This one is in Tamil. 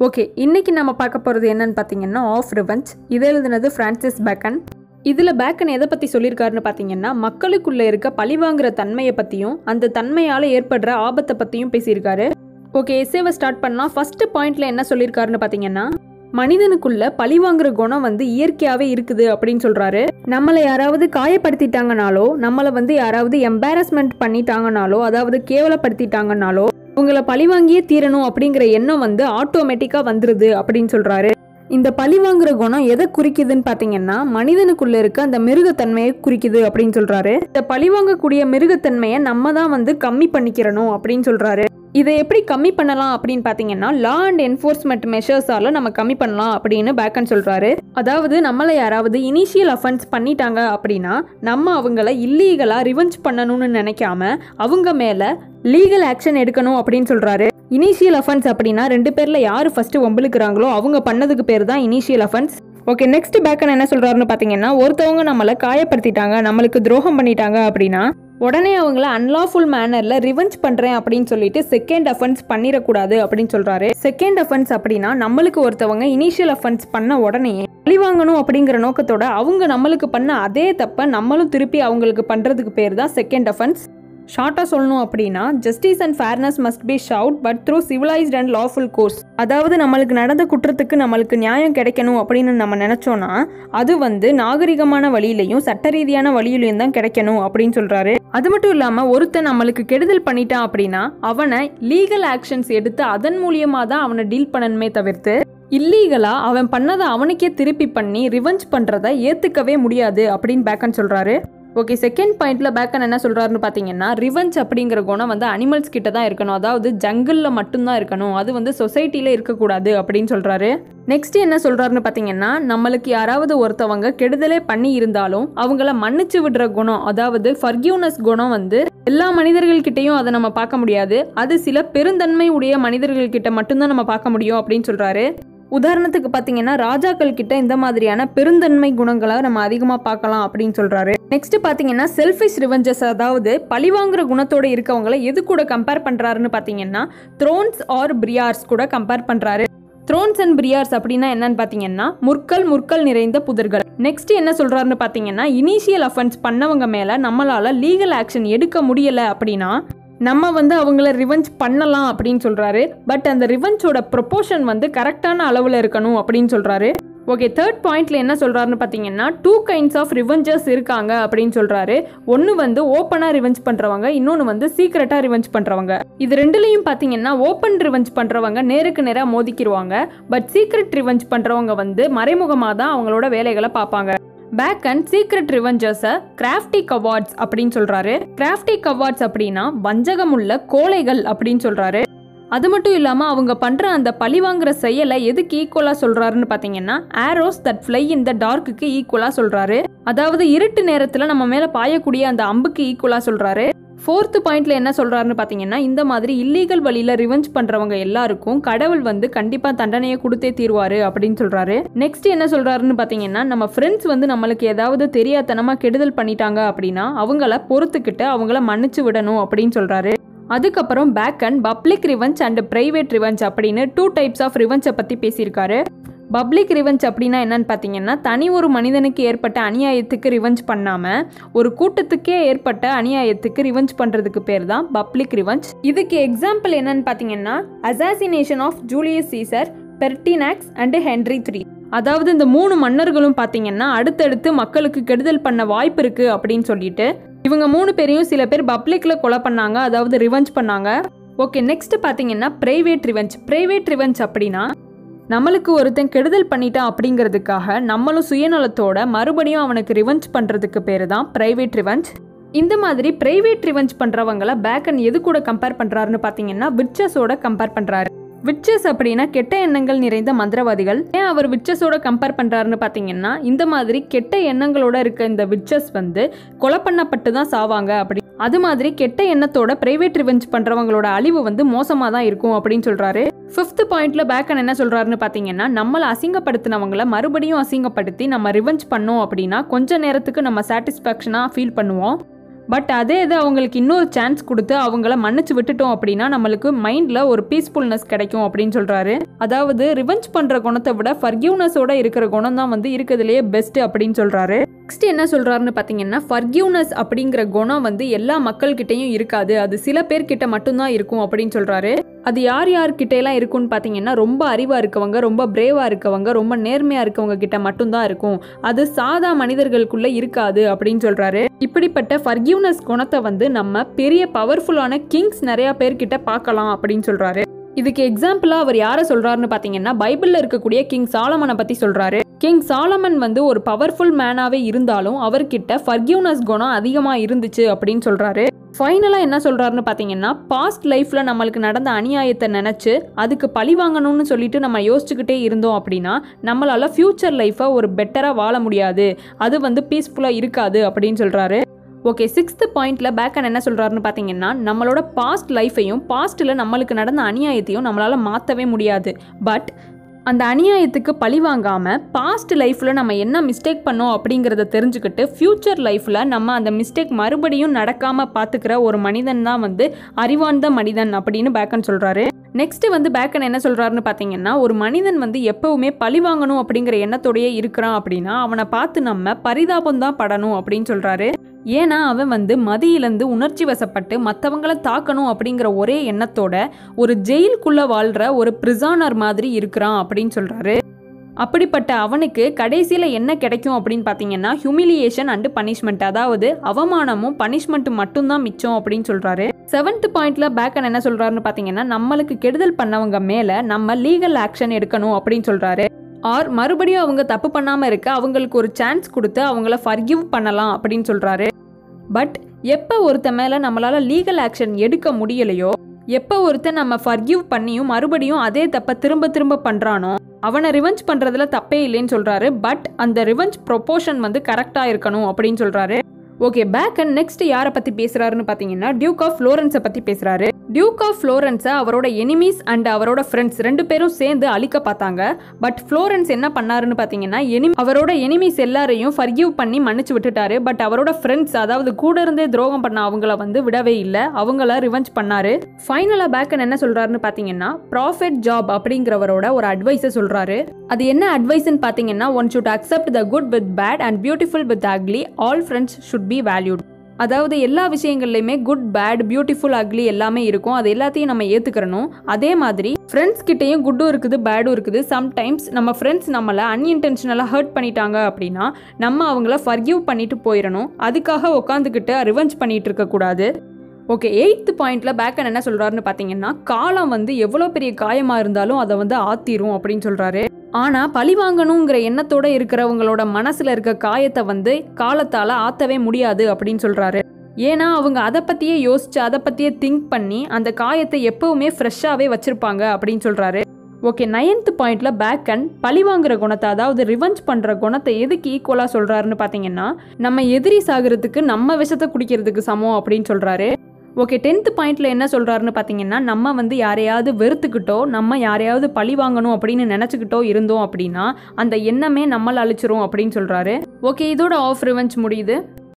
ஓகே இன்னைக்கு நம்ம பார்க்க போகிறது என்னன்னு பார்த்தீங்கன்னா ஆஃப் ரிவெஞ்ச் இது எழுதுனது ஃப்ரான்சிஸ் பேக்கன் இதில் பேக்கன் எதை பற்றி சொல்லியிருக்காருன்னு பார்த்தீங்கன்னா மக்களுக்குள்ளே இருக்க பழிவாங்குற தன்மையை பற்றியும் அந்த தன்மையால் ஏற்படுற ஆபத்தை பற்றியும் பேசியிருக்காரு ஓகே எஸ்ஏவை ஸ்டார்ட் பண்ணலாம் ஃபர்ஸ்ட் பாயிண்ட்ல என்ன சொல்லியிருக்காருன்னு பார்த்தீங்கன்னா மனிதனுக்குள்ள பழிவாங்குற குணம் வந்து இயற்கையாகவே இருக்குது அப்படின்னு சொல்கிறாரு நம்மளை யாராவது காயப்படுத்திட்டாங்கனாலோ நம்மளை வந்து யாராவது எம்பாரஸ்மெண்ட் பண்ணிட்டாங்கனாலோ அதாவது கேவலப்படுத்திட்டாங்கனாலோ உங்களை பழிவாங்கியே தீரணும் அப்படிங்கிற எண்ணம் வந்து ஆட்டோமேட்டிக்காக வந்துருது அப்படின்னு சொல்கிறாரு இந்த பழி வாங்குற குணம் எதை குறிக்குதுன்னு பார்த்தீங்கன்னா மனிதனுக்குள்ள இருக்க அந்த மிருகத்தன்மையை குறிக்குது அப்படின்னு சொல்றாரு இந்த பழி வாங்கக்கூடிய மிருகத்தன்மையை நம்ம தான் வந்து கம்மி பண்ணிக்கிறணும் அப்படின்னு சொல்றாரு இதை எப்படி கம்மி பண்ணலாம் அப்படின்னு பார்த்தீங்கன்னா லா அண்ட் என்ஃபோர்ஸ்மெண்ட் மெஷர்ஸால நம்ம கம்மி பண்ணலாம் அப்படின்னு பேக்கன் சொல்றாரு அதாவது நம்மளை யாராவது இனிஷியல் அஃபென்ஸ் பண்ணிட்டாங்க அப்படின்னா நம்ம அவங்கள இல்லீகலா ரிவெஞ்ச் பண்ணணும்னு நினைக்காம அவங்க மேல லீகல் ஆக்ஷன் எடுக்கணும் அப்படின்னு சொல்றாரு இனிஷியல் அஃபென்ஸ் அப்படின்னா ரெண்டு பேர்ல யார் ஃபர்ஸ்ட் வம்பிழுக்கிறாங்களோ அவங்க பண்ணதுக்கு பேர் தான் initial offence okay next Bacon என்ன சொல்றாருன்னு பார்த்தீங்கன்னா ஒருத்தவங்க நம்மளை காயப்படுத்திட்டாங்க நம்மளுக்கு துரோகம் பண்ணிட்டாங்க அப்படின்னா உடனே அவங்கள அன்லாஃபுல் மேனர்ல ரிவெஞ்ச் பண்றேன் அப்படின்னு சொல்லிட்டு செகண்ட் அஃபென்ஸ் பண்ணிடக்கூடாது அப்படின்னு சொல்றாரு செகண்ட் அஃபென்ஸ் அப்படின்னா நம்மளுக்கு ஒருத்தவங்க இனிஷியல் அஃபென்ஸ் பண்ண உடனே பழி வாங்கணும் அப்படிங்கிற நோக்கத்தோட அவங்க நம்மளுக்கு பண்ண அதே தப்ப நம்மளும் திருப்பி அவங்களுக்கு பண்றதுக்கு பேர் தான் செகண்ட் அஃபென்ஸ் ஷார்ட்டாக சொல்லணும் அப்படின்னா justice and fairness must be shout but through civilised and lawful course அதாவது நம்மளுக்கு நடந்த குற்றத்துக்கு நம்மளுக்கு நியாயம் கிடைக்கணும் அப்படின்னு நம்ம நினச்சோன்னா அது வந்து நாகரிகமான வழியிலையும் சட்ட ரீதியான வழியிலையும் தான் கிடைக்கணும் அப்படின்னு சொல்கிறாரு அது மட்டும் இல்லாமல் ஒருத்தன் நம்மளுக்கு கெடுதல் பண்ணிட்டான் அப்படின்னா அவனை லீகல் ஆக்ஷன்ஸ் எடுத்து அதன் மூலியமாக தான் அவனை டீல் பண்ணணுமே தவிர்த்து இல்லீகலா அவன் பண்ணதை அவனுக்கே திருப்பி பண்ணி ரிவெஞ்ச் பண்ணுறதை ஏற்றுக்கவே முடியாது அப்படின்னு பேக்கன் சொல்கிறாரு ஓகே செகண்ட் பாயிண்ட்ல பேக்கன் என்ன சொல்றாருன்னு பார்த்தீங்கன்னா ரிவெஞ்ச் அப்படிங்கிற குணம் வந்து அனிமல்ஸ் கிட்ட தான் இருக்கணும் அதாவது ஜங்கிளில் மட்டும்தான் இருக்கணும் அது வந்து சொசைட்டியில் இருக்கக்கூடாது அப்படின்னு சொல்றாரு நெக்ஸ்ட் என்ன சொல்றாருன்னு பார்த்தீங்கன்னா நம்மளுக்கு யாராவது ஒருத்தவங்க கெடுதலே பண்ணி இருந்தாலும் அவங்கள மன்னிச்சு விடுற குணம் அதாவது ஃபர்கியூனஸ் குணம் வந்து எல்லா மனிதர்கள்கிட்டையும் அதை நம்ம பார்க்க முடியாது அது சில பெருந்தன்மை உடைய மனிதர்கள்கிட்ட மட்டும்தான் நம்ம பார்க்க முடியும் அப்படின்னு சொல்றாரு உதாரணத்துக்கு பார்த்தீங்கன்னா ராஜாக்கள் கிட்ட இந்த மாதிரியான பெருந்தன்மை குணங்களை நம்ம அதிகமாக பார்க்கலாம் அப்படின்னு சொல்றாரு நெக்ஸ்ட் பார்த்தீங்கன்னா செல்ஃபிஷ் ரிவெஞ்சஸ் அதாவது பழிவாங்குற குணத்தோட இருக்கவங்கள எது கூட கம்பேர் பண்றாருன்னு பார்த்தீங்கன்னா த்ரோன்ஸ் ஆர் பிரியார்ஸ் கூட கம்பேர் பண்றாரு த்ரோன்ஸ் அண்ட் பிரியார்ஸ் அப்படின்னா என்னன்னு பார்த்தீங்கன்னா முற்கள் முற்கள் நிறைந்த புதர்கள் நெக்ஸ்ட் என்ன சொல்றாருன்னு பார்த்தீங்கன்னா இனிஷியல் அஃபென்ஸ் பண்ணவங்க மேல நம்மளால லீகல் ஆக்ஷன் எடுக்க முடியல அப்படின்னா நம்ம வந்து அவங்கள ரிவெஞ்ச் பண்ணலாம் அப்படின்னு சொல்றாரு பட் அந்த ரிவெஞ்சோட ப்ரொபோஷன் வந்து கரெக்டான அளவில் இருக்கணும் அப்படின்னு சொல்றாரு ஓகே தேர்ட் பாயிண்ட்ல என்ன சொல்றாருன்னு பார்த்தீங்கன்னா டூ கைண்ட்ஸ் ஆஃப் ரிவெஞ்சர்ஸ் இருக்காங்க அப்படின்னு சொல்றாரு ஒன்று வந்து ஓப்பனாக ரிவெஞ்ச் பண்றவங்க இன்னொன்று வந்து சீக்ரெட்டாக ரிவெஞ்ச் பண்றவங்க இது ரெண்டுலையும் பார்த்தீங்கன்னா ஓப்பன் ரிவெஞ்ச் பண்றவங்க நேருக்கு நேராக மோதிக்கிடுவாங்க பட் சீக்ரெட் ரிவெஞ்ச் பண்றவங்க வந்து மறைமுகமாக தான் அவங்களோட வேலைகளை பார்ப்பாங்க பேக் அண்ட் சீக்ரெட் ரிவெஞ்சர்ஸை கிராஃப்டி கவார்ட்ஸ் அப்படின்னு சொல்றாரு கிராஃப்டி கவார்ட்ஸ் அப்படின்னா வஞ்சகமுள்ள கோழைகள் அப்படின்னு சொல்றாரு அது மட்டும் இல்லாமல் அவங்க பண்ணுற அந்த பழி வாங்குற செயலை எதுக்கு ஈக்குவலாக சொல்கிறாருன்னு பார்த்தீங்கன்னா arrows that fly in the டார்க்குக்கு ஈக்குவலாக சொல்கிறாரு அதாவது இருட்டு நேரத்தில் நம்ம மேலே பாயக்கூடிய அந்த அம்புக்கு ஈக்குவலாக சொல்கிறாரு ஃபோர்த்து பாயிண்ட்ல என்ன சொல்றாருன்னு பார்த்தீங்கன்னா இந்த மாதிரி இல்லீகல் வழியில் ரிவெஞ்ச் பண்ணுறவங்க எல்லாருக்கும் கடவுள் வந்து கண்டிப்பாக தண்டனையை கொடுத்தே தீர்வாரு அப்படின்னு சொல்றாரு நெக்ஸ்ட் என்ன சொல்றாருன்னு பார்த்தீங்கன்னா நம்ம ஃப்ரெண்ட்ஸ் வந்து நம்மளுக்கு ஏதாவது தெரியாதனமாக கெடுதல் பண்ணிட்டாங்க அப்படின்னா அவங்கள பொறுத்துக்கிட்டு அவங்கள மன்னிச்சு விடணும் அப்படின்னு சொல்றாரு அதுக்கப்புறம் Bacon public revenge and private revenge அப்படின்னு டூ டைப்ஸ் ஆஃப் ரிவெஞ்சை பற்றி பேசியிருக்காரு பப்ளிக் ரிவெஞ்ச் அப்படின்னா என்னன்னு பார்த்தீங்கன்னா தனி ஒரு மனிதனுக்கு ஏற்பட்ட அநியாயத்துக்கு ரிவெஞ்ச் பண்ணாமல் ஒரு கூட்டத்துக்கே ஏற்பட்ட அநியாயத்துக்கு ரிவெஞ்ச் பண்ணுறதுக்கு பேர் தான் பப்ளிக் ரிவெஞ்ச் இதுக்கு எக்ஸாம்பிள் என்னன்னு பார்த்தீங்கன்னா assassination of Julius Caesar Pertinax and Henry three அதாவது இந்த மூணு மன்னர்களும் பார்த்தீங்கன்னா அடுத்தடுத்து மக்களுக்கு கெடுதல் பண்ண வாய்ப்பு இருக்கு அப்படின்னு சொல்லிட்டு இவங்க மூணு பேரையும் சில பேர் பப்ளிக்ல கொலை பண்ணாங்க அதாவது ரிவெஞ்ச் பண்ணாங்க ஓகே நெக்ஸ்ட் பார்த்தீங்கன்னா பிரைவேட் ரிவெஞ்ச் பிரைவேட் ரிவெஞ்ச் அப்படின்னா நம்மளுக்கு ஒருத்தன் கெடுதல் பண்ணிட்டான் அப்படிங்கிறதுக்காக நம்மளும் சுயநலத்தோட மறுபடியும் அவனுக்கு ரிவெஞ்ச் பண்ணுறதுக்கு பேர் தான் பிரைவேட் ரிவெஞ்ச் இந்த மாதிரி பிரைவேட் ரிவெஞ்ச் பண்ணுறவங்கள பேக் அண்ட் எது கூட கம்பேர் பண்ணுறாருன்னு பார்த்தீங்கன்னா விட்சஸோட கம்பேர் பண்ணுறாரு விட்சஸ் அப்படின்னா கெட்ட எண்ணங்கள் நிறைந்த மந்திரவாதிகள் ஏன் அவர் விட்சஸோட கம்பேர் பண்ணுறாருன்னு பார்த்தீங்கன்னா இந்த மாதிரி கெட்ட எண்ணங்களோட இருக்க இந்த விட்சஸ் வந்து கொலை பண்ணப்பட்டு தான் சாவாங்க அப்படி அது மாதிரி கெட்ட எண்ணத்தோட பிரைவேட் ரிவெஞ்ச் பண்ணுறவங்களோட அழிவு வந்து மோசமாக தான் இருக்கும் அப்படின்னு சொல்கிறாரு ஃபிஃப்த் பாயிண்ட்ல பேக்கன் என்ன சொல்றாருன்னு பார்த்தீங்கன்னா நம்மளை அசிங்கப்படுத்தினவங்கள மறுபடியும் அசிங்கப்படுத்தி நம்ம ரிவெஞ்ச் பண்ணோம் அப்படின்னா கொஞ்ச நேரத்துக்கு நம்ம சாட்டிஸ்ஃபேக்ஷனாக ஃபீல் பண்ணுவோம் பட் அதே இது அவங்களுக்கு இன்னொரு சான்ஸ் கொடுத்து அவங்கள மன்னிச்சு விட்டுட்டோம் அப்படின்னா நம்மளுக்கு மைண்டில் ஒரு பீஸ்ஃபுல்னஸ் கிடைக்கும் அப்படின்னு சொல்கிறாரு அதாவது ரிவெஞ்ச் பண்ணுற குணத்தை விட ஃபர்கியூனஸோட இருக்கிற குணம் தான் வந்து இருக்கிறதுலேயே பெஸ்ட் அப்படின்னு சொல்கிறாரு நெக்ஸ்ட் என்ன சொல்கிறாருன்னு பார்த்தீங்கன்னா ஃபர்கியூனஸ் அப்படிங்கிற குணம் வந்து எல்லா மக்கள்கிட்டையும் இருக்காது அது சில பேர்கிட்ட மட்டும்தான் இருக்கும் அப்படின்னு சொல்கிறாரு அது யார் யார்கிட்ட எல்லாம் இருக்கும்னு பார்த்தீங்கன்னா ரொம்ப அறிவாக இருக்கவங்க ரொம்ப பிரேவாக இருக்கவங்க ரொம்ப நேர்மையாக இருக்கவங்க கிட்ட மட்டும்தான் இருக்கும் அது சாதா மனிதர்களுக்குள்ள இருக்காது அப்படின்னு சொல்றாரு இப்படிப்பட்ட ஃபர்கியூனஸ் குணத்தை வந்து நம்ம பெரிய பவர்ஃபுல்லான கிங்ஸ் நிறைய பேர்கிட்ட பார்க்கலாம் அப்படின்னு சொல்றாரு இதுக்கு எக்ஸாம்பிளா அவர் யாரை சொல்றாருன்னு பாத்தீங்கன்னா பைபிள்ல இருக்கக்கூடிய கிங் சாலமனை பத்தி சொல்றாரு கிங் சாலமன் வந்து ஒரு பவர்ஃபுல் மேனாவே இருந்தாலும் அவர்கிட்ட ஃபர்கியூனஸ் குணம் அதிகமா இருந்துச்சு அப்படின்னு சொல்றாரு ஃபைனலாக என்ன சொல்கிறாருன்னு பார்த்தீங்கன்னா பாஸ்ட் லைஃப்பில் நம்மளுக்கு நடந்த அநியாயத்தை நினச்சி அதுக்கு பழி வாங்கணும்னு சொல்லிட்டு நம்ம யோசிச்சுக்கிட்டே இருந்தோம் அப்படின்னா நம்மளால் ஃப்யூச்சர் லைஃப்பை ஒரு பெட்டராக வாழ முடியாது அது வந்து பீஸ்ஃபுல்லாக இருக்காது அப்படின்னு சொல்கிறாரு ஓகே சிக்ஸ்த் பாயிண்ட்ல பேக்கன் என்ன சொல்றாருன்னு பார்த்தீங்கன்னா நம்மளோட பாஸ்ட் லைஃபையும் பாஸ்ட்டில் நம்மளுக்கு நடந்த அநியாயத்தையும் நம்மளால் மாற்றவே முடியாது பட் அந்த அநியாயத்துக்கு பழி வாங்காமல் பாஸ்ட் லைஃப்பில் நம்ம என்ன மிஸ்டேக் பண்ணோம் அப்படிங்கிறத தெரிஞ்சுக்கிட்டு ஃப்யூச்சர் லைஃப்பில் நம்ம அந்த மிஸ்டேக் மறுபடியும் நடக்காமல் பார்த்துக்கிற ஒரு மனிதன் தான் வந்து அறிவார்ந்த மனிதன் அப்படின்னு பேக்கன் சொல்கிறாரு நெக்ஸ்ட் வந்து பேக்கன் என்ன சொல்கிறாருன்னு பார்த்தீங்கன்னா ஒரு மனிதன் வந்து எப்பவுமே பழி வாங்கணும் அப்படிங்கிற எண்ணத்தோடயே இருக்கிறான் அப்படின்னா அவனை பார்த்து நம்ம பரிதாபம் தான் படணும் அப்படின்னு சொல்கிறாரு ஏன்னா அவன் வந்து மதியிலேருந்து உணர்ச்சி வசப்பட்டு மற்றவங்கள தாக்கணும் அப்படிங்கிற ஒரே எண்ணத்தோட ஒரு ஜெயிலுக்குள்ளே வாழ்கிற ஒரு பிரிசானர் மாதிரி இருக்கிறான் அப்படின்னு சொல்கிறாரு அப்படிப்பட்ட அவனுக்கு கடைசியில் என்ன கிடைக்கும் அப்படின்னு பார்த்தீங்கன்னா ஹியூமிலியேஷன் அண்டு பனிஷ்மெண்ட் அதாவது அவமானமும் பனிஷ்மெண்ட்டும் மட்டும்தான் மிச்சம் அப்படின்னு சொல்கிறாரு செவன்த் பாயிண்ட்ல பேக்கன் என்ன சொல்கிறாருன்னு பார்த்தீங்கன்னா நம்மளுக்கு கெடுதல் பண்ணவங்க மேலே நம்ம லீகல் ஆக்ஷன் எடுக்கணும் அப்படின்னு சொல்கிறாரு ஆர் மறுபடியும் அவங்க தப்பு பண்ணாமல் இருக்க அவங்களுக்கு ஒரு சான்ஸ் கொடுத்து அவங்கள ஃபர்கிவ் பண்ணலாம் அப்படின்னு சொல்கிறாரு பட் எப்போ ஒருத்த மேலே நம்மளால் லீகல் ஆக்ஷன் எடுக்க முடியலையோ எப்போ ஒருத்தன் நம்ம ஃபர்கிவ் பண்ணியும் மறுபடியும் அதே தப்பை திரும்ப திரும்ப பண்ணுறானோ அவனை ரிவெஞ்ச் பண்ணுறதுல தப்பே இல்லைன்னு சொல்கிறாரு பட் அந்த ரிவெஞ்ச் ப்ரொப்போர்ஷன் வந்து கரெக்டாக இருக்கணும் அப்படின்னு சொல்கிறாரு ஓகே பேக் அண்ட் நெக்ஸ்ட் யாரை பற்றி பேசுகிறாருன்னு பார்த்தீங்கன்னா டியூக் ஆஃப் ஃப்ளோரன்ஸை பற்றி பேசுகிறாரு டியூக் ஆஃப் ஃப்ளோரன்ஸை அவரோட எனிமீஸ் அண்ட் அவரோட ஃப்ரெண்ட்ஸ் ரெண்டு பேரும் சேர்ந்து அழிக்க பார்த்தாங்க பட் ஃப்ளோரன்ஸ் என்ன பண்ணாருன்னு பார்த்தீங்கன்னா எனிமி அவரோட எனிமீஸ் எல்லாரையும் ஃபர்கிவ் பண்ணி மன்னிச்சு விட்டுட்டாரு பட் அவரோட ஃப்ரெண்ட்ஸ் அதாவது கூட இருந்தே துரோகம் பண்ண அவங்கள வந்து விடவே இல்லை அவங்கள ரிவெஞ்ச் பண்ணாரு ஃபைனலாக பேக்கன் என்ன சொல்றாருன்னு பார்த்தீங்கன்னா ப்ராஃபிட் ஜாப் அப்படிங்கிறவரோட ஒரு அட்வைஸை சொல்றாரு அது என்ன அட்வைஸ்ன்னு பார்த்தீங்கன்னா one should accept the good with bad and beautiful with ugly all friends should be valued அதாவது எல்லா விஷயங்கள்லையுமே குட் பேட் பியூட்டிஃபுல் அக்லி எல்லாமே இருக்கும் அது எல்லாத்தையும் நம்ம ஏற்றுக்கிறணும் அதே மாதிரி ஃப்ரெண்ட்ஸ் கிட்டேயும் குட்டும் இருக்குது பேடும் இருக்குது சம்டைம்ஸ் நம்ம ஃப்ரெண்ட்ஸ் நம்மளை அன்இன்டென்ஷனலாக ஹர்ட் பண்ணிட்டாங்க அப்படின்னா நம்ம அவங்கள ஃபர்கிவ் பண்ணிட்டு போயிடணும் அதுக்காக உட்காந்துக்கிட்டு ரிவெஞ்ச் பண்ணிட்டு இருக்கக்கூடாது ஓகே எயித்து பாயிண்ட்ல பேக்கன் என்ன சொல்றாருன்னு பார்த்தீங்கன்னா காலம் வந்து எவ்வளோ பெரிய காயமாக இருந்தாலும் அதை வந்து ஆத்திரும் அப்படின்னு சொல்றாரு ஆனால் பழி வாங்கணுங்கிற எண்ணத்தோட இருக்கிறவங்களோட மனசில் இருக்க காயத்தை வந்து காலத்தால் ஆற்றவே முடியாது அப்படின்னு சொல்கிறாரு ஏன்னா அவங்க அதை பற்றியே யோசிச்சு அதை பற்றியே திங்க் பண்ணி அந்த காயத்தை எப்பவுமே ஃப்ரெஷ்ஷாகவே வச்சுருப்பாங்க அப்படின்னு சொல்கிறாரு ஓகே நைன்த் பாயிண்ட்ல பேக்கன் பழி வாங்குற குணத்தை அதாவது ரிவெஞ்ச் பண்ணுற குணத்தை எதுக்கு ஈக்குவலாக சொல்கிறாருன்னு பார்த்தீங்கன்னா நம்ம எதிரி சாகிறதுக்கு நம்ம விஷத்தை குடிக்கிறதுக்கு சமம் அப்படின்னு சொல்கிறாரு ஓகே டென்த் பாயிண்ட்ல என்ன சொல்றாருன்னு பார்த்தீங்கன்னா நம்ம வந்து யாரையாவது வெறுத்துக்கிட்டோ நம்ம யாரையாவது பழி வாங்கணும் அப்படின்னு நினச்சிக்கிட்டோ இருந்தோம் அப்படின்னா அந்த எண்ணமே நம்மளை அழிச்சிரும் அப்படின்னு சொல்றாரு ஓகே இதோட ஆஃப் ரிவெஞ்ச் முடியுது